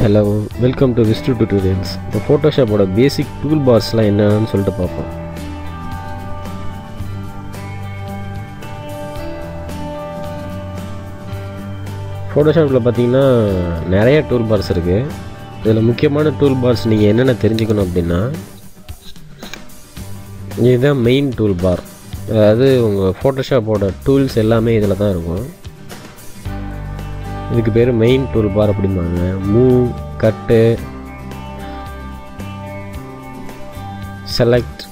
hello welcome to விஸ்டு tutorials இப்போ ஃபோட்டோஷாப்போட பேசிக் டூல் பார்ஸ்லாம் என்னன்னு சொல்லிட்டு பார்ப்போம் ஃபோட்டோஷாப்பில் பார்த்தீங்கன்னா நிறைய டூல் பார்ஸ் இருக்குது இதில் முக்கியமான டூல் பார்ஸ் நீங்கள் என்னென்ன தெரிஞ்சுக்கணும் அப்படின்னா இதுதான் மெயின் டூல் பார் அதாவது உங்கள் ஃபோட்டோஷாப்போட டூல்ஸ் எல்லாமே இதில் தான் இருக்கும் இதுக்கு பேர் மெயின் டூல் பார் அப்படிம்பாங்க மூவ் கட்டு செலக்ட்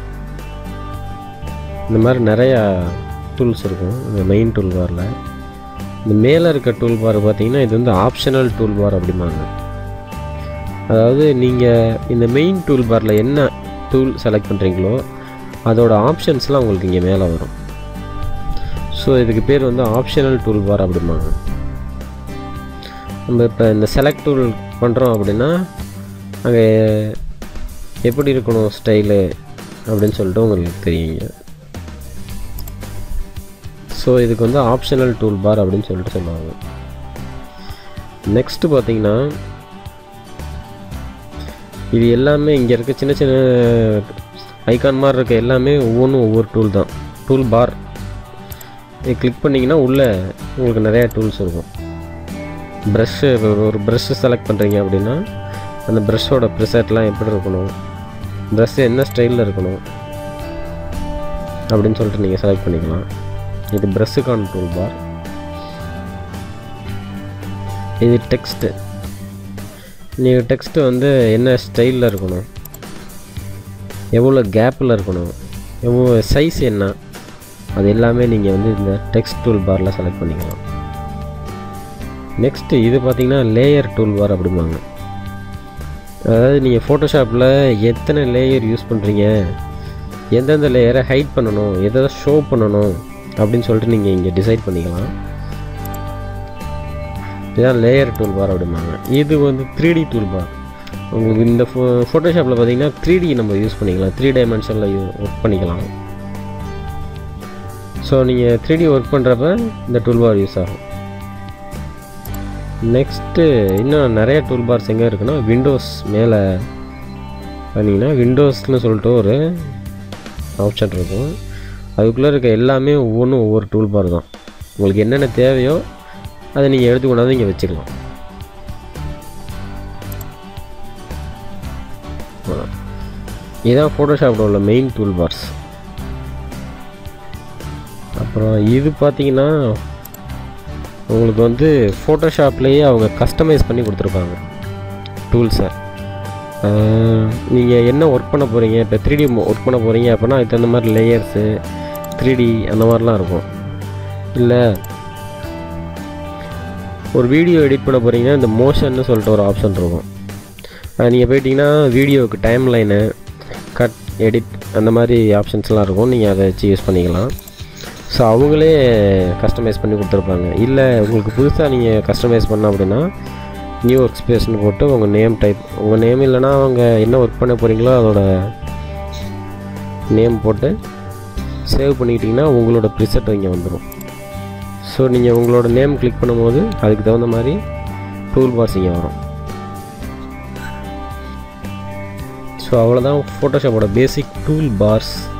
இந்த மாதிரி நிறையா டூல்ஸ் இருக்கும் இந்த மெயின் டூல் பாரில் இந்த மேலே இருக்க டூல் பார் பார்த்தீங்கன்னா இது வந்து ஆப்ஷனல் டூல் பார் அப்படிம்பாங்க அதாவது நீங்கள் இந்த மெயின் டூல் பாரில் என்ன டூல் செலக்ட் பண்ணுறீங்களோ அதோட ஆப்ஷன்ஸ்லாம் உங்களுக்கு இங்கே மேலே வரும் ஸோ இதுக்கு பேர் வந்து ஆப்ஷனல் டூல் பார் அப்படிம்பாங்க நம்ம இப்போ இந்த செலக்ட் டூல் பண்ணுறோம் அப்படின்னா அங்கே எப்படி இருக்கணும் ஸ்டைலு அப்படின்னு சொல்லிட்டு உங்களுக்கு தெரியுங்க ஸோ இதுக்கு வந்து ஆப்ஷனல் டூல் பார் அப்படின்னு சொல்லிட்டு சொல்லுவாங்க நெக்ஸ்ட்டு பார்த்தீங்கன்னா இது எல்லாமே இங்கே இருக்க சின்ன சின்ன ஐகான் மாதிரி இருக்க எல்லாமே ஒவ்வொன்றும் ஒவ்வொரு டூல் தான் டூல் பார் இது கிளிக் பண்ணிங்கன்னா உள்ளே உங்களுக்கு நிறையா டூல்ஸ் இருக்கும் ப்ரஷ்ஷு ஒரு ப்ரஷ்ஷு செலக்ட் பண்ணுறீங்க அப்படின்னா அந்த ப்ரஷ்ஷோட ப்ரிசெட்லாம் எப்படி இருக்கணும் ப்ரஷ்ஷு என்ன ஸ்டைலில் இருக்கணும் அப்படின்னு சொல்லிட்டு நீங்கள் செலக்ட் பண்ணிக்கலாம் இது ப்ரஷ்ஷுக்கான டூல் பார் இது டெக்ஸ்ட்டு நீங்கள் டெக்ஸ்ட்டு வந்து என்ன ஸ்டைலில் இருக்கணும் எவ்வளோ கேப்பில் இருக்கணும் எவ்வளோ சைஸ் என்ன அது எல்லாமே நீங்கள் வந்து இந்த டெக்ஸ்ட் டூல் பாரில் செலக்ட் பண்ணிக்கலாம் நெக்ஸ்ட்டு இது பார்த்தீங்கன்னா லேயர் டூல் பார் அப்படிம்பாங்க அதாவது நீங்கள் ஃபோட்டோஷாப்பில் எத்தனை லேயர் யூஸ் பண்ணுறீங்க எந்தெந்த லேயரை ஹைட் பண்ணணும் எதை ஷோ பண்ணணும் அப்படின்னு சொல்லிட்டு நீங்கள் இங்கே டிசைட் பண்ணிக்கலாம் இதுதான் லேயர் டூல் பார் அப்படிம்பாங்க இது வந்து த்ரீ டி டூல் பார் உங்களுக்கு இந்த ஃபோ ஃபோட்டோஷாப்பில் பார்த்தீங்கன்னா த்ரீ டி நம்ம யூஸ் பண்ணிக்கலாம் த்ரீ டைமென்ஷனில் ஒர்க் பண்ணிக்கலாம் ஸோ நீங்கள் த்ரீ டி ஒர்க் பண்ணுறப்ப இந்த டூல் பார் யூஸ் ஆகும் நெக்ஸ்ட்டு இன்னும் நிறைய டூல் பார்ஸ் எங்கே இருக்குன்னா விண்டோஸ் மேலே பண்ணிங்கன்னா விண்டோஸ்னு சொல்லிட்டு ஒரு ஆப்ஷன் இருக்கும் அதுக்குள்ளே இருக்க எல்லாமே ஒவ்வொன்றும் ஒவ்வொரு டூல் பார் தான் உங்களுக்கு என்னென்ன தேவையோ அதை நீங்கள் எடுத்து கொண்டாந்து இங்கே வச்சுக்கலாம் இதுதான் ஃபோட்டோஷாப்பில் உள்ள மெயின் டூல் பார்ஸ் அப்புறம் இது பார்த்தீங்கன்னா உங்களுக்கு வந்து ஃபோட்டோஷாப்லேயே அவங்க கஸ்டமைஸ் பண்ணி கொடுத்துருப்பாங்க டூல்ஸை நீங்கள் என்ன ஒர்க் பண்ண போகிறீங்க இப்போ த்ரீ டி ஒர்க் பண்ண போகிறீங்க அப்படின்னா அதுக்கு தகுந்த மாதிரி லேயர்ஸு த்ரீ டி அந்த மாதிரிலாம் இருக்கும் இல்லை ஒரு வீடியோ எடிட் பண்ண போகிறீங்கன்னா இந்த மோஷன்னு சொல்லிட்டு ஒரு ஆப்ஷன் இருக்கும் நீங்கள் போயிட்டீங்கன்னா வீடியோவுக்கு டைம் லைனு கட் எடிட் அந்த மாதிரி ஆப்ஷன்ஸ்லாம் இருக்கும் நீங்கள் அதை வச்சு யூஸ் பண்ணிக்கலாம் ஸோ அவங்களே கஸ்டமைஸ் பண்ணி கொடுத்துருப்பாங்க இல்லை உங்களுக்கு புதுசாக நீங்கள் கஸ்டமைஸ் பண்ண அப்படின்னா நியூ ஒர்க் ஸ்பேஸ்னு போட்டு உங்கள் நேம் டைப் உங்கள் நேம் இல்லைனா அவங்க என்ன ஒர்க் பண்ண போகிறீங்களோ அதோட நேம் போட்டு சேவ் பண்ணிக்கிட்டிங்கன்னா உங்களோட ப்ரிசெட் இங்கே வந்துடும் ஸோ நீங்கள் உங்களோட நேம் கிளிக் பண்ணும்போது அதுக்கு தகுந்த மாதிரி டூல் பார்ஸ் இங்கே வரும் ஸோ அவ்வளோதான் ஃபோட்டோஷாப்போட பேசிக் டூல் பார்ஸ்